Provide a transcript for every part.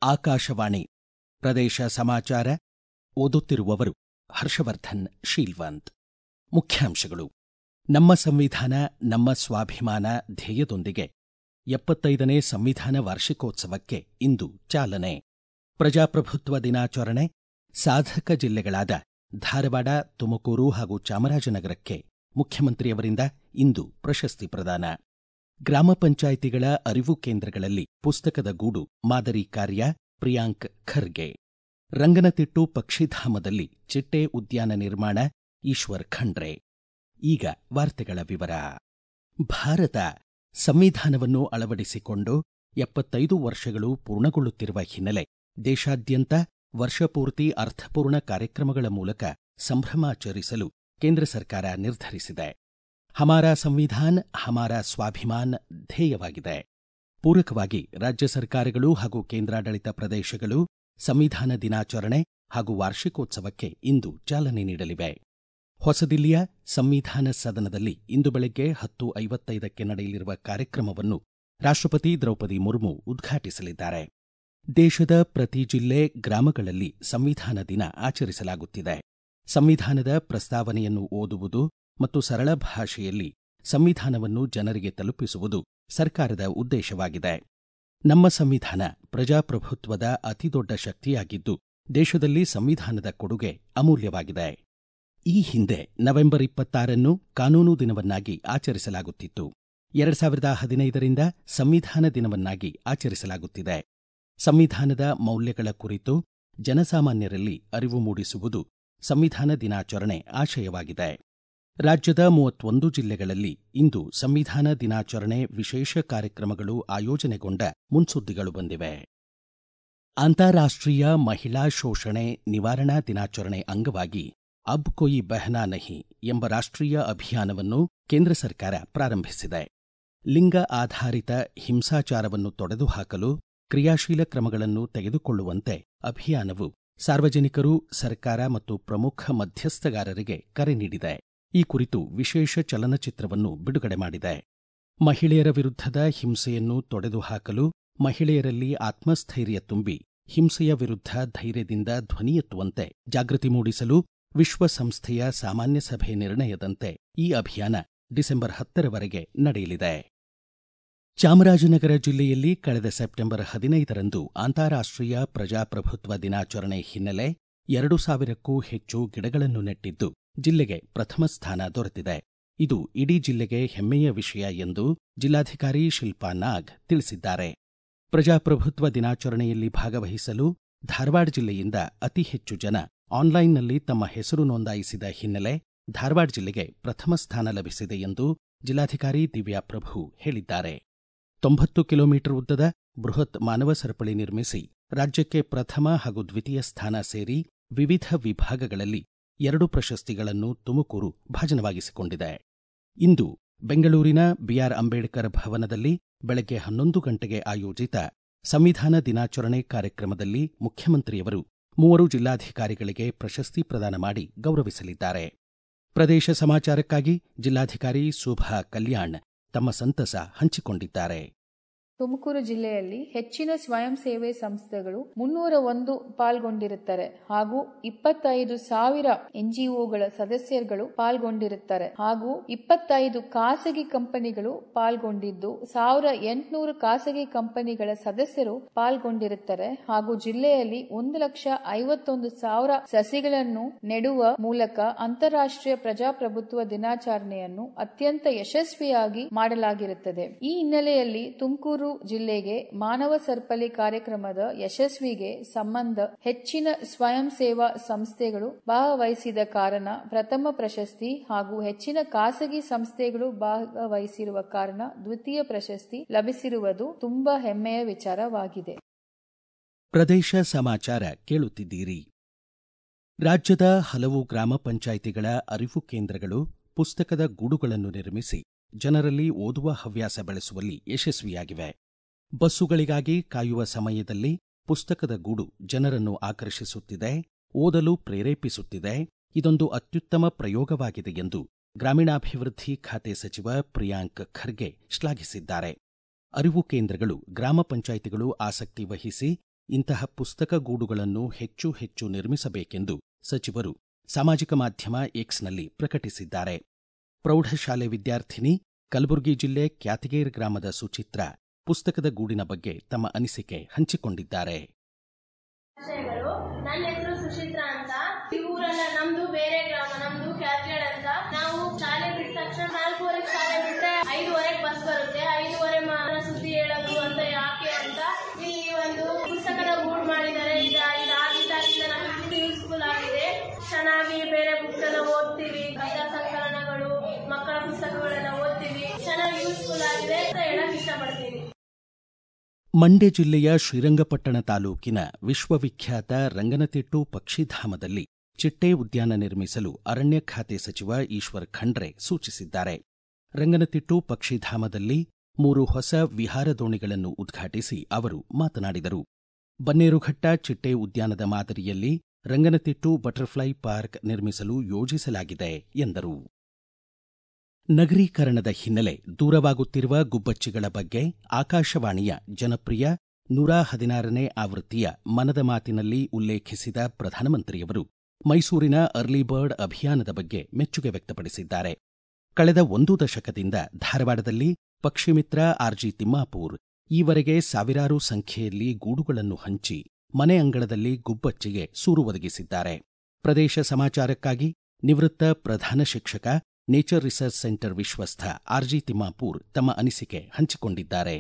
ಆಕಾಶವಾಣಿ ಪ್ರದೇಶ ಸಮಾಚಾರ ಓದುತ್ತಿರುವವರು ಹರ್ಷವರ್ಧನ್ ಶೀಲ್ವಂತ್ ಮುಖ್ಯಾಂಶಗಳು ನಮ್ಮ ಸಂವಿಧಾನ ನಮ್ಮ ಸ್ವಾಭಿಮಾನ ಧ್ಯೇಯದೊಂದಿಗೆ ಎಪ್ಪತ್ತೈದನೇ ಸಂವಿಧಾನ ವಾರ್ಷಿಕೋತ್ಸವಕ್ಕೆ ಇಂದು ಚಾಲನೆ ಪ್ರಜಾಪ್ರಭುತ್ವ ದಿನಾಚರಣೆ ಸಾಧಕ ಜಿಲ್ಲೆಗಳಾದ ಧಾರವಾಡ ತುಮಕೂರು ಹಾಗೂ ಚಾಮರಾಜನಗರಕ್ಕೆ ಮುಖ್ಯಮಂತ್ರಿಯವರಿಂದ ಇಂದು ಪ್ರಶಸ್ತಿ ಪ್ರದಾನ ಗ್ರಾಮ ಪಂಚಾಯಿತಿಗಳ ಅರಿವು ಕೇಂದ್ರಗಳಲ್ಲಿ ಪುಸ್ತಕದ ಗೂಡು ಮಾದರಿ ಕಾರ್ಯ ಪ್ರಿಯಾಂಕ್ ಖರ್ಗೆ ರಂಗನತಿಟ್ಟು ಪಕ್ಷಿಧಾಮದಲ್ಲಿ ಚಿಟ್ಟೆ ಉದ್ಯಾನ ನಿರ್ಮಾಣ ಈಶ್ವರ್ ಖಂಡ್ರೆ ಈಗ ವಾರ್ತೆಗಳ ವಿವರ ಭಾರತ ಸಂವಿಧಾನವನ್ನು ಅಳವಡಿಸಿಕೊಂಡು ಎಪ್ಪತ್ತೈದು ವರ್ಷಗಳು ಪೂರ್ಣಗೊಳ್ಳುತ್ತಿರುವ ಹಿನ್ನೆಲೆ ದೇಶಾದ್ಯಂತ ವರ್ಷಪೂರ್ತಿ ಅರ್ಥಪೂರ್ಣ ಕಾರ್ಯಕ್ರಮಗಳ ಮೂಲಕ ಸಂಭ್ರಮಾಚರಿಸಲು ಕೇಂದ್ರ ಸರ್ಕಾರ ನಿರ್ಧರಿಸಿದೆ ಹಮಾರಾ ಸಂವಿಧಾನ್ ಹಮಾರಾ ಸ್ವಾಭಿಮಾನ್ ಧ್ಯೇಯವಾಗಿದೆ ಪೂರಕವಾಗಿ ರಾಜ್ಯ ಸರ್ಕಾರಗಳು ಹಾಗೂ ಕೇಂದ್ರಾಡಳಿತ ಪ್ರದೇಶಗಳು ಸಂವಿಧಾನ ದಿನಾಚರಣೆ ಹಾಗೂ ವಾರ್ಷಿಕೋತ್ಸವಕ್ಕೆ ಇಂದು ಚಾಲನೆ ನೀಡಲಿವೆ ಹೊಸದಿಲ್ಲಿಯ ಸಂವಿಧಾನ ಸದನದಲ್ಲಿ ಇಂದು ಬೆಳಗ್ಗೆ ಹತ್ತು ಐವತ್ತೈದಕ್ಕೆ ನಡೆಯಲಿರುವ ಕಾರ್ಯಕ್ರಮವನ್ನು ರಾಷ್ಟ್ರಪತಿ ದ್ರೌಪದಿ ಮುರ್ಮು ಉದ್ಘಾಟಿಸಲಿದ್ದಾರೆ ದೇಶದ ಪ್ರತಿ ಜಿಲ್ಲೆ ಗ್ರಾಮಗಳಲ್ಲಿ ಸಂವಿಧಾನ ದಿನ ಆಚರಿಸಲಾಗುತ್ತಿದೆ ಸಂವಿಧಾನದ ಪ್ರಸ್ತಾವನೆಯನ್ನು ಓದುವುದು ಮತ್ತು ಸರಳ ಭಾಷೆಯಲ್ಲಿ ಸಂವಿಧಾನವನ್ನು ಜನರಿಗೆ ತಲುಪಿಸುವುದು ಸರ್ಕಾರದ ಉದ್ದೇಶವಾಗಿದೆ ನಮ್ಮ ಸಂವಿಧಾನ ಪ್ರಜಾಪ್ರಭುತ್ವದ ಅತಿದೊಡ್ಡ ಶಕ್ತಿಯಾಗಿದ್ದು ದೇಶದಲ್ಲಿ ಸಂವಿಧಾನದ ಕೊಡುಗೆ ಅಮೂಲ್ಯವಾಗಿದೆ ಈ ಹಿಂದೆ ನವೆಂಬರ್ ಇಪ್ಪತ್ತಾರನ್ನು ಕಾನೂನು ದಿನವನ್ನಾಗಿ ಆಚರಿಸಲಾಗುತ್ತಿತ್ತು ಎರಡು ಸಾವಿರದ ಹದಿನೈದರಿಂದ ಸಂವಿಧಾನ ದಿನವನ್ನಾಗಿ ಆಚರಿಸಲಾಗುತ್ತಿದೆ ಸಂವಿಧಾನದ ಮೌಲ್ಯಗಳ ಕುರಿತು ಜನಸಾಮಾನ್ಯರಲ್ಲಿ ಅರಿವು ಮೂಡಿಸುವುದು ಸಂವಿಧಾನ ದಿನಾಚರಣೆ ಆಶಯವಾಗಿದೆ ರಾಜ್ಯದ ಮೂವತ್ತೊಂದು ಜಿಲ್ಲೆಗಳಲ್ಲಿ ಇಂದು ಸಂವಿಧಾನ ದಿನಾಚರಣೆ ವಿಶೇಷ ಕಾರ್ಯಕ್ರಮಗಳು ಆಯೋಜನೆಗೊಂಡ ಮುನ್ಸುದ್ದಿಗಳು ಬಂದಿವೆ ಅಂತಾರಾಷ್ಟ್ರೀಯ ಮಹಿಳಾ ಶೋಷಣೆ ನಿವಾರಣಾ ದಿನಾಚರಣೆ ಅಂಗವಾಗಿ ಅಬ್ ಕೊಯಿ ಬೆಹನಾ ನಹಿ ಎಂಬ ರಾಷ್ಟ್ರೀಯ ಅಭಿಯಾನವನ್ನು ಕೇಂದ್ರ ಸರ್ಕಾರ ಪ್ರಾರಂಭಿಸಿದೆ ಲಿಂಗ ಆಧಾರಿತ ಹಿಂಸಾಚಾರವನ್ನು ತೊಡೆದುಹಾಕಲು ಕ್ರಿಯಾಶೀಲ ಕ್ರಮಗಳನ್ನು ತೆಗೆದುಕೊಳ್ಳುವಂತೆ ಅಭಿಯಾನವು ಸಾರ್ವಜನಿಕರು ಸರ್ಕಾರ ಮತ್ತು ಪ್ರಮುಖ ಮಧ್ಯಸ್ಥಗಾರರಿಗೆ ಕರೆ ನೀಡಿದೆ ಈ ಕುರಿತು ವಿಶೇಷ ಚಲನಚಿತ್ರವನ್ನು ಬಿಡುಗಡೆ ಮಾಡಿದೆ ಮಹಿಳೆಯರ ವಿರುದ್ಧದ ಹಿಂಸೆಯನ್ನು ತೊಡೆದುಹಾಕಲು ಮಹಿಳೆಯರಲ್ಲಿ ಆತ್ಮಸ್ಥೈರ್ಯ ತುಂಬಿ ಹಿಂಸೆಯ ವಿರುದ್ಧ ಧೈರ್ಯದಿಂದ ಧ್ವನಿ ಎತ್ತುವಂತೆ ಜಾಗೃತಿ ಮೂಡಿಸಲು ವಿಶ್ವಸಂಸ್ಥೆಯ ಸಾಮಾನ್ಯ ಸಭೆ ನಿರ್ಣಯದಂತೆ ಈ ಅಭಿಯಾನ ಡಿಸೆಂಬರ್ ಹತ್ತರವರೆಗೆ ನಡೆಯಲಿದೆ ಚಾಮರಾಜನಗರ ಜಿಲ್ಲೆಯಲ್ಲಿ ಕಳೆದ ಸೆಪ್ಟೆಂಬರ್ ಹದಿನೈದರಂದು ಅಂತಾರಾಷ್ಟ್ರೀಯ ಪ್ರಜಾಪ್ರಭುತ್ವ ದಿನಾಚರಣೆ ಹಿನ್ನೆಲೆ ಎರಡು ಸಾವಿರಕ್ಕೂ ಹೆಚ್ಚು ಗಿಡಗಳನ್ನು ನೆಟ್ಟಿದ್ದು ಜಿಲ್ಲೆಗೆ ಪ್ರಥಮ ಸ್ಥಾನ ದೊರೆತಿದೆ ಇದು ಇಡೀ ಜಿಲ್ಲೆಗೆ ಹೆಮ್ಮೆಯ ವಿಷಯ ಎಂದು ಜಿಲ್ಲಾಧಿಕಾರಿ ಶಿಲ್ಪಾ ನಾಗ್ ತಿಳಿಸಿದ್ದಾರೆ ಪ್ರಜಾಪ್ರಭುತ್ವ ದಿನಾಚರಣೆಯಲ್ಲಿ ಭಾಗವಹಿಸಲು ಧಾರವಾಡ ಜಿಲ್ಲೆಯಿಂದ ಅತಿ ಹೆಚ್ಚು ಜನ ಆನ್ಲೈನ್ನಲ್ಲಿ ತಮ್ಮ ಹೆಸರು ನೋಂದಾಯಿಸಿದ ಹಿನ್ನೆಲೆ ಧಾರವಾಡ ಜಿಲ್ಲೆಗೆ ಪ್ರಥಮ ಸ್ಥಾನ ಲಭಿಸಿದೆ ಎಂದು ಜಿಲ್ಲಾಧಿಕಾರಿ ದಿವ್ಯಾ ಪ್ರಭು ಹೇಳಿದ್ದಾರೆ ತೊಂಬತ್ತು ಕಿಲೋಮೀಟರ್ ಉದ್ದದ ಬೃಹತ್ ಮಾನವ ಸರಪಳಿ ನಿರ್ಮಿಸಿ ರಾಜ್ಯಕ್ಕೆ ಪ್ರಥಮ ಹಾಗೂ ದ್ವಿತೀಯ ಸ್ಥಾನ ಸೇರಿ ವಿವಿಧ ವಿಭಾಗಗಳಲ್ಲಿ ಎರಡು ಪ್ರಶಸ್ತಿಗಳನ್ನು ತುಮಕೂರು ಭಾಜನವಾಗಿಸಿಕೊಂಡಿದೆ ಇಂದು ಬೆಂಗಳೂರಿನ ಬಿಆರ್ ಅಂಬೇಡ್ಕರ್ ಭವನದಲ್ಲಿ ಬೆಳಗ್ಗೆ ಹನ್ನೊಂದು ಗಂಟೆಗೆ ಆಯೋಜಿತ ಸಂವಿಧಾನ ದಿನಾಚರಣೆ ಕಾರ್ಯಕ್ರಮದಲ್ಲಿ ಮುಖ್ಯಮಂತ್ರಿಯವರು ಮೂವರು ಜಿಲ್ಲಾಧಿಕಾರಿಗಳಿಗೆ ಪ್ರಶಸ್ತಿ ಪ್ರದಾನ ಮಾಡಿ ಗೌರವಿಸಲಿದ್ದಾರೆ ಪ್ರದೇಶ ಸಮಾಚಾರಕ್ಕಾಗಿ ಜಿಲ್ಲಾಧಿಕಾರಿ ಸುಭಾ ಕಲ್ಯಾಣ್ ತಮ್ಮ ಸಂತಸ ಹಂಚಿಕೊಂಡಿದ್ದಾರೆ ತುಮಕೂರು ಜಿಲ್ಲೆಯಲ್ಲಿ ಹೆಚ್ಚಿನ ಸ್ವಯಂ ಸೇವೆ ಸಂಸ್ಥೆಗಳು ಮುನ್ನೂರ ಒಂದು ಪಾಲ್ಗೊಂಡಿರುತ್ತಾರೆ ಹಾಗೂ ಇಪ್ಪತ್ತೈದು ಸಾವಿರ ಎನ್ಜಿಒಗಳ ಸದಸ್ಯರುಗಳು ಪಾಲ್ಗೊಂಡಿರುತ್ತಾರೆ ಹಾಗೂ ಇಪ್ಪತ್ತೈದು ಖಾಸಗಿ ಕಂಪನಿಗಳು ಪಾಲ್ಗೊಂಡಿದ್ದು ಸಾವಿರ ಎಂಟುನೂರು ಖಾಸಗಿ ಕಂಪನಿಗಳ ಸದಸ್ಯರು ಪಾಲ್ಗೊಂಡಿರುತ್ತಾರೆ ಹಾಗೂ ಜಿಲ್ಲೆಯಲ್ಲಿ ಒಂದು ಲಕ್ಷ ಐವತ್ತೊಂದು ಸಾವಿರ ಸಸಿಗಳನ್ನು ನೆಡುವ ಮೂಲಕ ಅಂತಾರಾಷ್ಟ್ರೀಯ ಪ್ರಜಾಪ್ರಭುತ್ವ ದಿನಾಚರಣೆಯನ್ನು ಅತ್ಯಂತ ಯಶಸ್ವಿಯಾಗಿ ಮಾಡಲಾಗಿರುತ್ತದೆ ಈ ಹಿನ್ನೆಲೆಯಲ್ಲಿ ತುಮಕೂರು ಜಿಲ್ಲೆಗೆ ಮಾನವ ಸರಪಳಿ ಕಾರ್ಯಕ್ರಮದ ಯಶಸ್ವಿಗೆ ಸಂಬಂಧ ಹೆಚ್ಚಿನ ಸ್ವಯಂ ಸೇವಾ ಸಂಸ್ಥೆಗಳು ಭಾಗವಹಿಸಿದ ಕಾರಣ ಪ್ರಥಮ ಪ್ರಶಸ್ತಿ ಹಾಗೂ ಹೆಚ್ಚಿನ ಖಾಸಗಿ ಸಂಸ್ಥೆಗಳು ಭಾಗವಹಿಸಿರುವ ಕಾರಣ ದ್ವಿತೀಯ ಪ್ರಶಸ್ತಿ ಲಭಿಸಿರುವುದು ತುಂಬಾ ಹೆಮ್ಮೆಯ ವಿಚಾರವಾಗಿದೆ ಪ್ರದೇಶ ಸಮಾಚಾರ ಕೇಳುತ್ತಿದ್ದೀರಿ ರಾಜ್ಯದ ಹಲವು ಗ್ರಾಮ ಪಂಚಾಯಿತಿಗಳ ಅರಿವು ಕೇಂದ್ರಗಳು ಪುಸ್ತಕದ ಗೂಡುಗಳನ್ನು ನಿರ್ಮಿಸಿ ಜನರಲ್ಲಿ ಓದುವ ಹವ್ಯಾಸ ಬೆಳೆಸುವಲ್ಲಿ ಯಶಸ್ವಿಯಾಗಿವೆ ಬಸ್ಸುಗಳಿಗಾಗಿ ಕಾಯುವ ಸಮಯದಲ್ಲಿ ಪುಸ್ತಕದ ಗೂಡು ಜನರನ್ನು ಆಕರ್ಷಿಸುತ್ತಿದೆ ಓದಲು ಪ್ರೇರೇಪಿಸುತ್ತಿದೆ ಇದೊಂದು ಅತ್ಯುತ್ತಮ ಪ್ರಯೋಗವಾಗಿದೆ ಎಂದು ಗ್ರಾಮೀಣಾಭಿವೃದ್ಧಿ ಖಾತೆ ಸಚಿವ ಪ್ರಿಯಾಂಕ್ ಖರ್ಗೆ ಶ್ಲಾಘಿಸಿದ್ದಾರೆ ಅರಿವು ಕೇಂದ್ರಗಳು ಗ್ರಾಮ ಪಂಚಾಯಿತಿಗಳು ಆಸಕ್ತಿ ವಹಿಸಿ ಇಂತಹ ಪುಸ್ತಕ ಗೂಡುಗಳನ್ನು ಹೆಚ್ಚು ಹೆಚ್ಚು ನಿರ್ಮಿಸಬೇಕೆಂದು ಸಚಿವರು ಸಾಮಾಜಿಕ ಮಾಧ್ಯಮ ಎಕ್ಸ್ನಲ್ಲಿ ಪ್ರಕಟಿಸಿದ್ದಾರೆ ಪ್ರೌಢಶಾಲೆ ವಿದ್ಯಾರ್ಥಿನಿ ಕಲಬುರಗಿ ಜಿಲ್ಲೆ ಕ್ಯಾತಗೇರ್ ಗ್ರಾಮದ ಸುಚಿತ್ರ ಪುಸ್ತಕದ ಗೂಡಿನ ಬಗ್ಗೆ ತಮ್ಮ ಅನಿಸಿಕೆ ಹಂಚಿಕೊಂಡಿದ್ದಾರೆ ಆಶಯಗಳು ನನ್ನ ಹೆಸರು ಸುಚಿತ್ರಾ ಅಂತ ಈ ಊರಲ್ಲ ನಮ್ದು ಬೇರೆ ಗ್ರಾಮ ನಮ್ದು ಕ್ಯಾತ್ಗೇಡ್ ಅಂತ ನಾವು ಶಾಲೆ ಬಿಟ್ಟ ತಕ್ಷಣ ನಾಲ್ಕೂವರೆಗೆ ಶಾಲೆ ಬಿಟ್ರೆ ಐದುವರೆಗೆ ಬಸ್ ಬರುತ್ತೆ ಐದುವರೆ ಮಾತ್ರ ಸುದ್ದಿ ಹೇಳೋದು ಅಂತ ಯಾಕೆ ಅಂತ ಇಲ್ಲಿ ಒಂದು ಪುಸ್ತಕದ ಗೂಡ್ ಮಾಡಿದ್ದಾರೆ ಈಗ ಇದಾಗಿದ್ದಾಗಿಂದ ನಮಗೆ ಯೂಸ್ಫುಲ್ ಆಗಿದೆ ಚೆನ್ನಾಗಿ ಬೇರೆ ಬುಕ್ಸ್ ಎಲ್ಲ ಓದ್ತೀವಿ ಕಥಾ ಸಂಕಲನಗಳು ಮಕ್ಕಳ ಪುಸ್ತಕಗಳನ್ನ ಓದ್ತೀವಿ ಚೆನ್ನಾಗಿ ಯೂಸ್ಫುಲ್ ಆಗಿದೆ ಅಂತ ಹೇಳಕ್ ಇಷ್ಟಪಡ್ತೀನಿ ಮಂಡ್ಯ ಜಿಲ್ಲೆಯ ಶ್ರೀರಂಗಪಟ್ಟಣ ತಾಲೂಕಿನ ವಿಶ್ವವಿಖ್ಯಾತ ರಂಗನತಿಟ್ಟು ಪಕ್ಷಿಧಾಮದಲ್ಲಿ ಚಿಟ್ಟೆ ಉದ್ಯಾನ ನಿರ್ಮಿಸಲು ಅರಣ್ಯ ಖಾತೆ ಸಚಿವ ಈಶ್ವರ್ ಖಂಡ್ರೆ ಸೂಚಿಸಿದ್ದಾರೆ ರಂಗನತಿಟ್ಟು ಪಕ್ಷಿಧಾಮದಲ್ಲಿ ಮೂರು ಹೊಸ ವಿಹಾರ ದೋಣಿಗಳನ್ನು ಉದ್ಘಾಟಿಸಿ ಅವರು ಮಾತನಾಡಿದರು ಬನ್ನೇರುಘಟ್ಟ ಚಿಟ್ಟೆ ಉದ್ಯಾನದ ಮಾದರಿಯಲ್ಲಿ ರಂಗನತಿಟ್ಟು ಬಟರ್ಫ್ಲೈ ಪಾರ್ಕ್ ನಿರ್ಮಿಸಲು ಯೋಜಿಸಲಾಗಿದೆ ಎಂದರು ನಗರೀಕರಣದ ಹಿನ್ನೆಲೆ ದೂರವಾಗುತ್ತಿರುವ ಗುಬ್ಬಚ್ಚಿಗಳ ಬಗ್ಗೆ ಆಕಾಶವಾಣಿಯ ಜನಪ್ರಿಯ ನೂರ ಹದಿನಾರನೇ ಆವೃತ್ತಿಯ ಮನದ ಮಾತಿನಲ್ಲಿ ಉಲ್ಲೇಖಿಸಿದ ಪ್ರಧಾನಮಂತ್ರಿಯವರು ಮೈಸೂರಿನ ಅರ್ಲಿ ಬರ್ಡ್ ಅಭಿಯಾನದ ಬಗ್ಗೆ ಮೆಚ್ಚುಗೆ ವ್ಯಕ್ತಪಡಿಸಿದ್ದಾರೆ ಕಳೆದ ಒಂದು ದಶಕದಿಂದ ಧಾರವಾಡದಲ್ಲಿ ಪಕ್ಷಿಮಿತ್ರ ಆರ್ಜಿ ತಿಮ್ಮಾಪೂರ್ ಈವರೆಗೆ ಸಾವಿರಾರು ಸಂಖ್ಯೆಯಲ್ಲಿ ಗೂಡುಗಳನ್ನು ಹಂಚಿ ಮನೆ ಅಂಗಳದಲ್ಲಿ ಗುಬ್ಬಚ್ಚಿಗೆ ಸೂರು ಒದಗಿಸಿದ್ದಾರೆ ಪ್ರದೇಶ ಸಮಾಚಾರಕ್ಕಾಗಿ ನಿವೃತ್ತ ಪ್ರಧಾನ ಶಿಕ್ಷಕ ನೇಚರ್ ರಿಸರ್ಚ್ ಸೆಂಟರ್ ವಿಶ್ವಸ್ಥ ಆರ್ಜಿ ತಿಮ್ಮಾಪೂರ್ ತಮ್ಮ ಅನಿಸಿಕೆ ಹಂಚಿಕೊಂಡಿದ್ದಾರೆ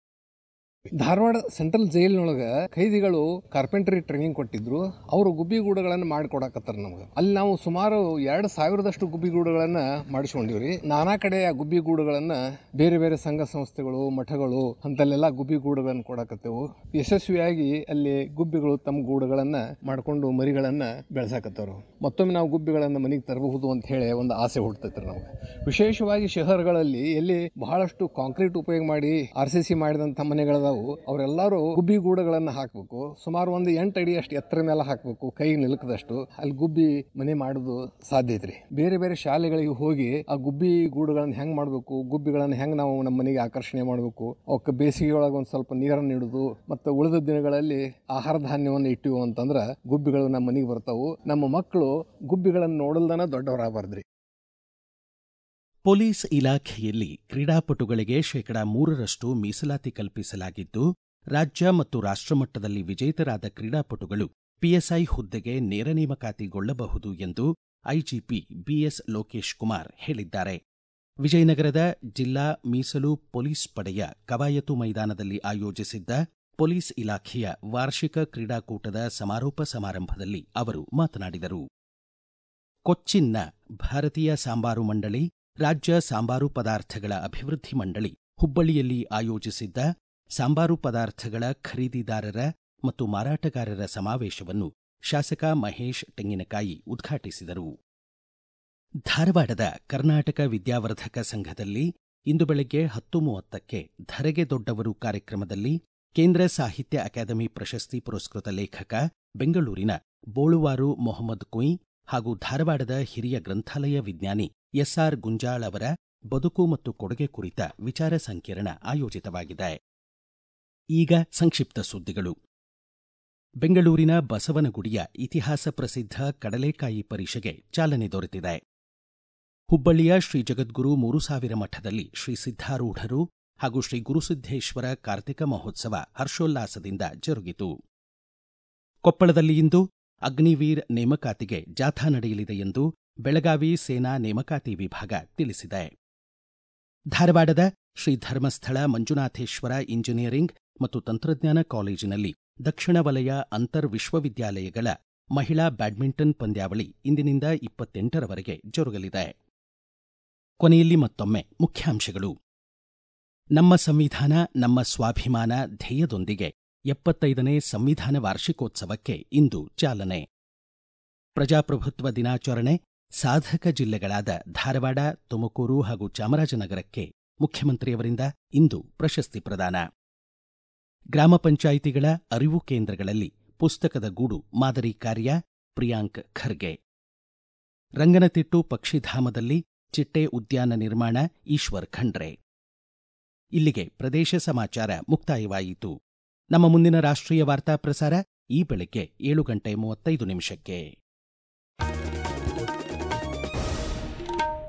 ಧಾರವಾಡ ಸೆಂಟ್ರಲ್ ಜೈಲಿನೊಳಗ ಖೈದಿಗಳು ಕಾರ್ಪೆಂಟ್ರಿ ಟ್ರೈನಿಂಗ್ ಕೊಟ್ಟಿದ್ರು ಅವರು ಗುಬ್ಬಿಗೂಡುಗಳನ್ನು ಮಾಡಿಕೊಡಕತ್ತಾರ ನಮ್ಗೆ ಅಲ್ಲಿ ನಾವು ಸುಮಾರು ಎರಡು ಸಾವಿರದಷ್ಟು ಗುಬ್ಬಿಗೂಡುಗಳನ್ನ ಮಾಡಿಸ್ಕೊಂಡಿವ್ರಿ ನಾನಾ ಕಡೆ ಆ ಗುಬ್ಬಿಗೂಡುಗಳನ್ನ ಬೇರೆ ಬೇರೆ ಸಂಘ ಸಂಸ್ಥೆಗಳು ಮಠಗಳು ಅಂತಲ್ಲೆಲ್ಲ ಗುಬ್ಬಿಗೂಡುಗಳನ್ನು ಕೊಡಕತ್ತೇವು ಯಶಸ್ವಿಯಾಗಿ ಅಲ್ಲಿ ಗುಬ್ಬಿಗಳು ತಮ್ಮ ಗೂಡುಗಳನ್ನ ಮಾಡಿಕೊಂಡು ಮರಿಗಳನ್ನ ಬೆಳೆಸಾಕತ್ತವ್ರು ಮತ್ತೊಮ್ಮೆ ನಾವು ಗುಬ್ಬಿಗಳನ್ನ ಮನೆಗೆ ತರಬಹುದು ಅಂತ ಹೇಳಿ ಒಂದು ಆಸೆ ಹುಡ್ತೈತ್ರಿ ನಮ್ಗೆ ವಿಶೇಷವಾಗಿ ಶಹರಗಳಲ್ಲಿ ಎಲ್ಲಿ ಬಹಳಷ್ಟು ಕಾಂಕ್ರೀಟ್ ಉಪಯೋಗ ಮಾಡಿ ಆರ್ ಸಿ ಸಿ ಮಾಡಿದಂಥ ಮನೆಗಳದಾವು ಅವರೆಲ್ಲರೂ ಗುಬ್ಬಿ ಗೂಡುಗಳನ್ನ ಹಾಕಬೇಕು ಸುಮಾರು ಒಂದು ಎಂಟು ಅಡಿ ಅಷ್ಟು ಎತ್ತರ ಮೇಲೆ ಹಾಕಬೇಕು ಕೈ ನಿಲುಕದಷ್ಟು ಅಲ್ಲಿ ಗುಬ್ಬಿ ಮನೆ ಮಾಡೋದು ಸಾಧ್ಯ ಐತ್ರಿ ಬೇರೆ ಬೇರೆ ಶಾಲೆಗಳಿಗೆ ಹೋಗಿ ಆ ಗುಬ್ಬಿ ಗೂಡುಗಳನ್ನ ಹೆಂಗ್ ಮಾಡಬೇಕು ಗುಬ್ಬಿಗಳನ್ನ ಹೆಂಗ್ ನಾವು ನಮ್ಮ ಮನೆಗೆ ಆಕರ್ಷಣೆ ಮಾಡಬೇಕು ಅವಕ್ಕೆ ಬೇಸಿಗೆ ಒಳಗೆ ಒಂದು ಸ್ವಲ್ಪ ನೀರನ್ನು ನೀಡುದು ಮತ್ತು ಉಳಿದ ದಿನಗಳಲ್ಲಿ ಆಹಾರ ಧಾನ್ಯವನ್ನು ಇಟ್ಟಿವು ಅಂತಂದ್ರ ಗುಬ್ಬಿಗಳು ನಮ್ಮ ಮನೆಗೆ ಬರ್ತಾವು ನಮ್ಮ ಮಕ್ಕಳು ಗುಬ್ಬಿಗಳನ್ನ ನೋಡಲ್ದನ ದೊಡ್ಡವರಾಗಬಾರ್ದ್ರಿ ಪೊಲೀಸ್ ಇಲಾಖೆಯಲ್ಲಿ ಕ್ರೀಡಾಪಟುಗಳಿಗೆ ಶೇಕಡಾ ಮೂರರಷ್ಟು ಮೀಸಲಾತಿ ಕಲ್ಪಿಸಲಾಗಿದ್ದು ರಾಜ್ಯ ಮತ್ತು ರಾಷ್ಟ್ರಮಟ್ಟದಲ್ಲಿ ವಿಜೇತರಾದ ಕ್ರೀಡಾಪಟುಗಳು ಪಿಎಸ್ಐ ಹುದ್ದೆಗೆ ನೇರ ನೇಮಕಾತಿಗೊಳ್ಳಬಹುದು ಎಂದು ಐಜಿಪಿ ಬಿಎಸ್ ಲೋಕೇಶ್ ಕುಮಾರ್ ಹೇಳಿದ್ದಾರೆ ವಿಜಯನಗರದ ಜಿಲ್ಲಾ ಮೀಸಲು ಪೊಲೀಸ್ ಪಡೆಯ ಕವಾಯತು ಮೈದಾನದಲ್ಲಿ ಆಯೋಜಿಸಿದ್ದ ಪೊಲೀಸ್ ಇಲಾಖೆಯ ವಾರ್ಷಿಕ ಕ್ರೀಡಾಕೂಟದ ಸಮಾರೋಪ ಸಮಾರಂಭದಲ್ಲಿ ಅವರು ಮಾತನಾಡಿದರು ಕೊಚ್ಚಿನ್ನ ಭಾರತೀಯ ಸಾಂಬಾರು ಮಂಡಳಿ ರಾಜ್ಯ ಸಾಂಬಾರು ಪದಾರ್ಥಗಳ ಅಭಿವೃದ್ಧಿ ಮಂಡಳಿ ಹುಬ್ಬಳ್ಳಿಯಲ್ಲಿ ಆಯೋಜಿಸಿದ್ದ ಸಾಂಬಾರು ಪದಾರ್ಥಗಳ ಖರೀದಿದಾರರ ಮತ್ತು ಮಾರಾಟಗಾರರ ಸಮಾವೇಶವನ್ನು ಶಾಸಕ ಮಹೇಶ್ ತೆಂಗಿನಕಾಯಿ ಉದ್ಘಾಟಿಸಿದರು ಧಾರವಾಡದ ಕರ್ನಾಟಕ ವಿದ್ಯಾವರ್ಧಕ ಸಂಘದಲ್ಲಿ ಇಂದು ಬೆಳಗ್ಗೆ ಹತ್ತು ಮೂವತ್ತಕ್ಕೆ ಧರೆಗೆ ದೊಡ್ಡವರು ಕಾರ್ಯಕ್ರಮದಲ್ಲಿ ಕೇಂದ್ರ ಸಾಹಿತ್ಯ ಅಕಾಡೆಮಿ ಪ್ರಶಸ್ತಿ ಪುರಸ್ಕೃತ ಲೇಖಕ ಬೆಂಗಳೂರಿನ ಬೋಳುವಾರು ಮೊಹಮ್ಮದ್ ಕುಯ್ ಹಾಗೂ ಧಾರವಾಡದ ಹಿರಿಯ ಗ್ರಂಥಾಲಯ ವಿಜ್ಞಾನಿ ಎಸ್ಆರ್ ಗುಂಜಾಳ್ ಅವರ ಬದುಕು ಮತ್ತು ಕೊಡುಗೆ ಕುರಿತ ವಿಚಾರ ಸಂಕಿರಣ ಆಯೋಜಿತವಾಗಿದೆ ಈಗ ಸಂಕ್ಷಿಪ್ತ ಸುದ್ದಿಗಳು ಬೆಂಗಳೂರಿನ ಬಸವನಗುಡಿಯ ಇತಿಹಾಸ ಪ್ರಸಿದ್ಧ ಕಡಲೆಕಾಯಿ ಪರಿಷೆಗೆ ಚಾಲನೆ ದೊರೆತಿದೆ ಹುಬ್ಬಳ್ಳಿಯ ಶ್ರೀ ಜಗದ್ಗುರು ಮೂರು ಸಾವಿರ ಮಠದಲ್ಲಿ ಶ್ರೀ ಸಿದ್ಧಾರೂಢರು ಹಾಗೂ ಶ್ರೀ ಗುರುಸಿದ್ದೇಶ್ವರ ಕಾರ್ತಿಕ ಮಹೋತ್ಸವ ಹರ್ಷೋಲ್ಲಾಸದಿಂದ ಜರುಗಿತು ಕೊಪ್ಪಳದಲ್ಲಿ ಇಂದು ಅಗ್ನಿವೀರ್ ನೇಮಕಾತಿಗೆ ಜಾಥಾ ನಡೆಯಲಿದೆ ಎಂದು ಬೆಳಗಾವಿ ಸೇನಾ ನೇಮಕಾತಿ ವಿಭಾಗ ತಿಳಿಸಿದೆ ಧಾರವಾಡದ ಶ್ರೀ ಧರ್ಮಸ್ಥಳ ಮಂಜುನಾಥೇಶ್ವರ ಇಂಜಿನಿಯರಿಂಗ್ ಮತ್ತು ತಂತ್ರಜ್ಞಾನ ಕಾಲೇಜಿನಲ್ಲಿ ದಕ್ಷಿಣ ವಲಯ ಅಂತರ್ ವಿಶ್ವವಿದ್ಯಾಲಯಗಳ ಮಹಿಳಾ ಬ್ಯಾಡ್ಮಿಂಟನ್ ಪಂದ್ಯಾವಳಿ ಇಂದಿನಿಂದ ಇಪ್ಪತ್ತೆಂಟರವರೆಗೆ ಜರುಗಲಿದೆ ಕೊನೆಯಲ್ಲಿ ಮತ್ತೊಮ್ಮೆ ಮುಖ್ಯಾಂಶಗಳು ನಮ್ಮ ಸಂವಿಧಾನ ನಮ್ಮ ಸ್ವಾಭಿಮಾನ ಧ್ಯೇಯದೊಂದಿಗೆ ಎಪ್ಪತ್ತೈದನೇ ಸಂವಿಧಾನ ವಾರ್ಷಿಕೋತ್ಸವಕ್ಕೆ ಇಂದು ಚಾಲನೆ ಪ್ರಜಾಪ್ರಭುತ್ವ ದಿನಾಚರಣೆ ಸಾಧಕ ಜಿಲ್ಲೆಗಳಾದ ಧಾರವಾಡ ತುಮಕೂರು ಹಾಗೂ ಚಾಮರಾಜನಗರಕ್ಕೆ ಮುಖ್ಯಮಂತ್ರಿಯವರಿಂದ ಇಂದು ಪ್ರಶಸ್ತಿ ಪ್ರದಾನ ಗ್ರಾಮ ಪಂಚಾಯಿತಿಗಳ ಅರಿವು ಕೇಂದ್ರಗಳಲ್ಲಿ ಪುಸ್ತಕದ ಗೂಡು ಮಾದರಿ ಕಾರ್ಯ ಪ್ರಿಯಾಂಕ್ ಖರ್ಗೆ ರಂಗನತಿಟ್ಟು ಪಕ್ಷಿಧಾಮದಲ್ಲಿ ಚಿಟ್ಟೆ ಉದ್ಯಾನ ನಿರ್ಮಾಣ ಈಶ್ವರ್ ಖಂಡ್ರೆ ಇಲ್ಲಿಗೆ ಪ್ರದೇಶ ಸಮಾಚಾರ ಮುಕ್ತಾಯವಾಯಿತು ನಮ್ಮ ಮುಂದಿನ ರಾಷ್ಟ್ರೀಯ ವಾರ್ತಾ ಪ್ರಸಾರ ಈ ಬೆಳಿಗ್ಗೆ ಏಳು ಗಂಟೆ ಮೂವತ್ತೈದು ನಿಮಿಷಕ್ಕೆ